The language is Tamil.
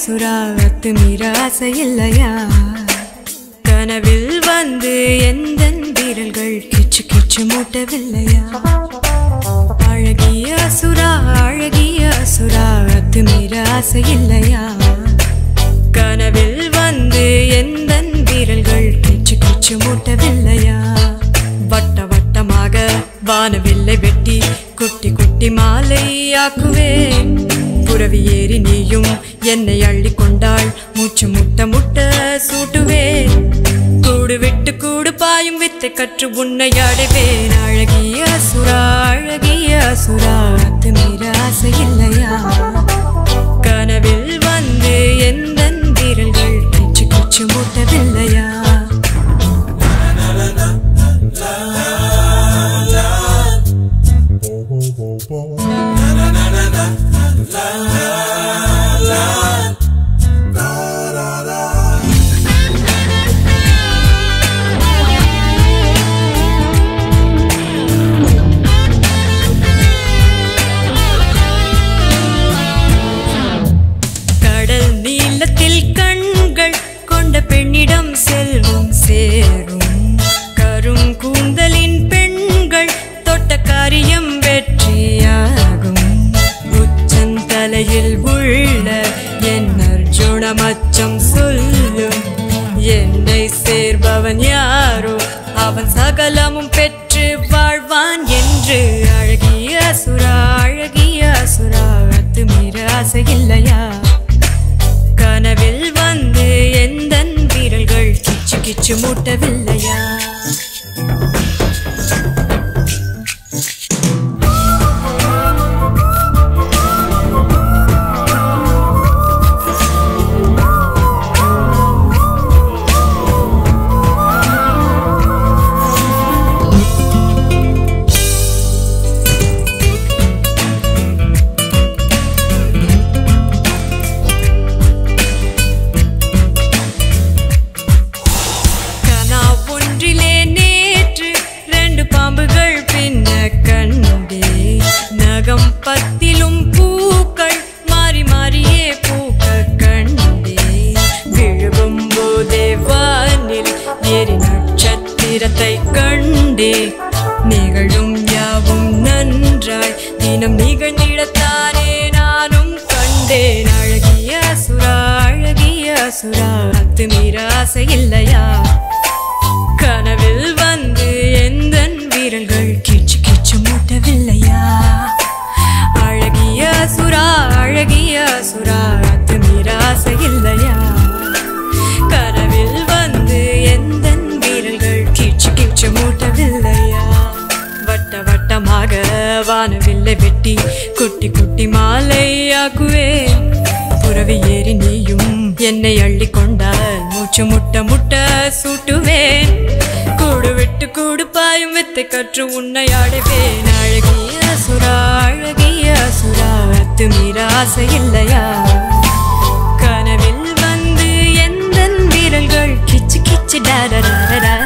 அசுரா அத்துமீற ஆசை இல்லையா கனவில் வந்து எந்த வீரல்கள் கிச்சு கிச்சு மூட்டவில்லையா அழகிய அசுரா அழகிய அசுரா அத்துமீற ஆசை இல்லையா கனவில் வந்து எந்த வீரல்கள் கிச்சு கிச்சு மூட்டவில்லையா வட்ட வட்டமாக வானவில்லை வெட்டி குட்டி குட்டி மாலையாக்குவேன் புறவி ஏறி நீயும் என்னை அள்ளி கொண்டாள் மூச்சு முட்ட முட்ட சூட்டுவேன் கூடு விட்டு கூடு பாயும் வித்தை கற்று உன்னை அடைவேன் அழகிய சுரா அழகிய சுரா அத்துமீற ஆசை இல்லையா கனவில் வந்து எந்த வீரல்கள் கிச்சு கிச்சு மூட்டவில்லையா கடல் நீளத்தில் கண்கள் கொண்ட பெண்ணிடம் செல்வம் சேரும் கரும் கூந்தலின் பெண்கள் தொட்ட காரியம் வெற்றியாகும் உச்சந்தலையில் உள்ள என் அர்ஜுன மச்சம் சொல்லும் என்னை சேர்பவன் யாரோ அவன் சகலமும் பெற்று வாழ்வான் என்று அழகிய சுரா அழகிய சுரா அத்துமீற ஆசை இல்லையா கனவில் வந்து எந்த வீரல்கள் கிச்சு கிச்சு மூட்டவில்லையா கனா ஒன்றிலே நேற்று ரெண்டு பாம்புகள் பின்ன கண்டே நகம் பத்திலும் பூக்கள் மாறி மாறியே பூக்க கண்டே விழுகும் போதே வானில் ஏறி நட்சத்திரத்தை கண்டே நிகழும் யாவும் நன்றாய் தினம் நிகழ்ந்திடத்தானே நானும் கண்டேன் அழகிய சுரா அழகிய சுரா அத்துமீற ஆசை இல்லையா கனவில் வந்து எந்த வீரல்கள் கிச்சு கிச்சு மூட்டவில்லையா அழகிய சுரா அழகிய சுரா அத்துமீற ஆசை இல்லையா கனவில் வந்து எந்த வீரல்கள் கிச்சு கிச்சு மூட்டவில்லையா வட்ட வட்டமாக வானவில்லை வெட்டி குட்டி குட்டி மாலையாக்குவேன் புறவி ஏறி நீயும் என்னை அள்ளி கொண்டால் மூச்சு முட்ட முட்ட சூட்டுவேன் கூடு விட்டு கூடு பாயும் வித்தை கற்று உன்னை அடைவேன் அழகிய சுரா அழகிய சுரா அத்துமீற ஆசை இல்லையா கனவில் வந்து எந்த வீரல்கள் கிச்சு கிச்சு டாரா